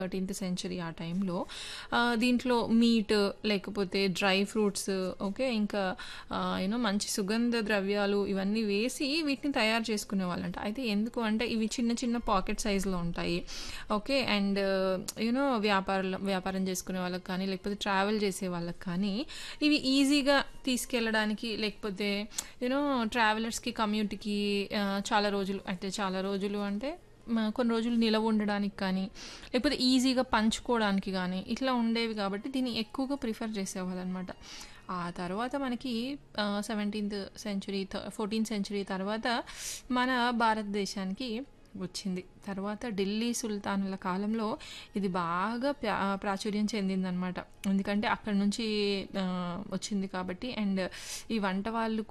thirteenth century ఆ టైంలో దీంట్లో మీట్ లేకపోతే డ్రై ఫ్రూట్స్ ఓకే ఇంకా యూనో మంచి సుగంధ ద్రవ్యాలు ఇవన్నీ వేసి వీటిని తయారు చేసుకునే వాళ్ళంట అయితే ఎందుకు అంటే ఇవి చిన్న చిన్న పాకెట్ సైజులో ఉంటాయి ఓకే అండ్ యూనో వ్యాపారం వ్యాపారం చేసుకునే వాళ్ళకి కానీ లేకపోతే ట్రావెల్ చేసే వాళ్ళకి కానీ ఇవి ఈజీగా తీసుకెళ్ళడానికి లేకపోతే యూనో ట్రావెలర్స్కి కమ్యూనిటీకి చాలా రోజులు అంటే చాలా రోజులు అంటే కొన్ని రోజులు నిలవ ఉండడానికి కానీ లేకపోతే ఈజీగా పంచుకోవడానికి కానీ ఇట్లా ఉండేవి కాబట్టి దీన్ని ఎక్కువగా ప్రిఫర్ చేసేవాళ్ళు అనమాట ఆ తర్వాత మనకి సెవెంటీన్త్ సెంచురీ ఫోర్టీన్త్ సెంచురీ తర్వాత మన భారతదేశానికి వచ్చింది తర్వాత ఢిల్లీ సుల్తానుల కాలంలో ఇది బాగా ప్రా ప్రాచుర్యం చెందిందనమాట ఎందుకంటే అక్కడ నుంచి వచ్చింది కాబట్టి అండ్ ఈ వంట వాళ్ళు